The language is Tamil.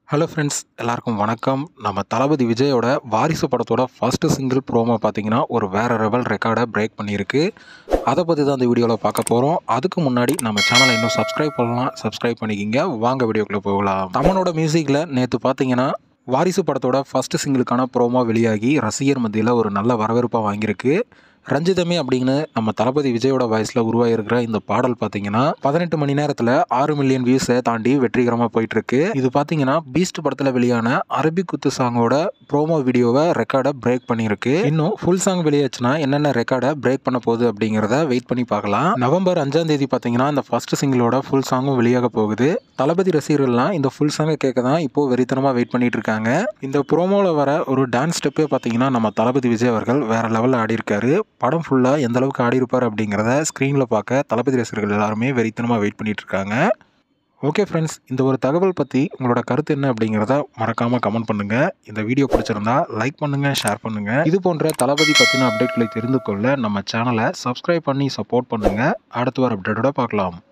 ஹலோ ஃப்ரெண்ட்ஸ் எல்லாருக்கும் வணக்கம் நம்ம தளபதி விஜயோட வாரிசு படத்தோட ஃபஸ்ட்டு சிங்கிள் ப்ரோமோ பார்த்தீங்கன்னா ஒரு வேறு ரெவல் ரெக்கார்டை பிரேக் பண்ணியிருக்கு அதை பற்றி தான் இந்த வீடியோவில் பார்க்க போகிறோம் அதுக்கு முன்னாடி நம்ம சேனலை இன்னும் சப்ஸ்கிரைப் பண்ணலாம் சப்ஸ்கிரைப் பண்ணிக்கிங்க வாங்க வீடியோக்குள்ளே போகலாம் தமனோட மியூசிக்கில் நேற்று பார்த்தீங்கன்னா வாரிசு படத்தோட ஃபஸ்ட்டு சிங்கிளுக்கான ப்ரோமோ வெளியாகி ரசிகர் மத்தியில் ஒரு நல்ல வரவேற்பாக வாங்கியிருக்கு ரஞ்சிதமே அப்படின்னு நம்ம தளபதி விஜயோட வாய்ஸில் உருவாகிருக்கிற இந்த பாடல் பார்த்தீங்கன்னா பதினெட்டு மணி நேரத்தில் ஆறு மில்லியன் வியூஸை தாண்டி வெற்றிகரமாக போயிட்டு இருக்கு இது பார்த்தீங்கன்னா பீஸ்ட் படத்தில் வெளியான அரபிக் குத்து சாங்கோட ப்ரோமோ வீடியோவை ரெக்கார்டை பிரேக் பண்ணியிருக்கு இன்னும் ஃபுல் சாங் வெளியாச்சுன்னா என்னென்ன ரெக்கார்டை பிரேக் பண்ண போகுது அப்படிங்கிறத வெயிட் பண்ணி பார்க்கலாம் நவம்பர் அஞ்சாம் தேதி பார்த்தீங்கன்னா இந்த ஃபர்ஸ்ட் சிங்கிளோட ஃபுல் சாங்கும் வெளியாக போகுது தளபதி ரசிகர்கள்லாம் இந்த ஃபுல் சாங்கை கேட்க தான் இப்போ வெறித்தனமாக வெயிட் பண்ணிட்டு இருக்காங்க இந்த ப்ரோமோவில் வர ஒரு டான்ஸ் ஸ்டெப்பே பார்த்தீங்கன்னா நம்ம தளபதி விஜய் அவர்கள் வேற லெவலில் ஆடி இருக்காரு படம் ஃபுல்லாக எந்த அளவுக்கு ஆடி இருப்பார் அப்படிங்கிறத ஸ்க்ரீனில் பார்க்க தளபதி ரசிகர்கள் எல்லாருமே வெறித்தனமாக வெயிட் பண்ணிட்டு இருக்காங்க ஓகே ஃப்ரெண்ட்ஸ் இந்த ஒரு தகவல் பற்றி உங்களோட கருத்து என்ன அப்படிங்கிறத மறக்காமல் கமெண்ட் பண்ணுங்கள் இந்த வீடியோ பிடிச்சிருந்தா லைக் பண்ணுங்கள் ஷேர் பண்ணுங்கள் இது போன்ற தளபதி பற்றின அப்டேட்களை தெரிந்து கொள்ள நம்ம சேனலை சப்ஸ்கிரைப் பண்ணி சப்போர்ட் பண்ணுங்கள் அடுத்த ஒரு அப்டேட்டோட பார்க்கலாம்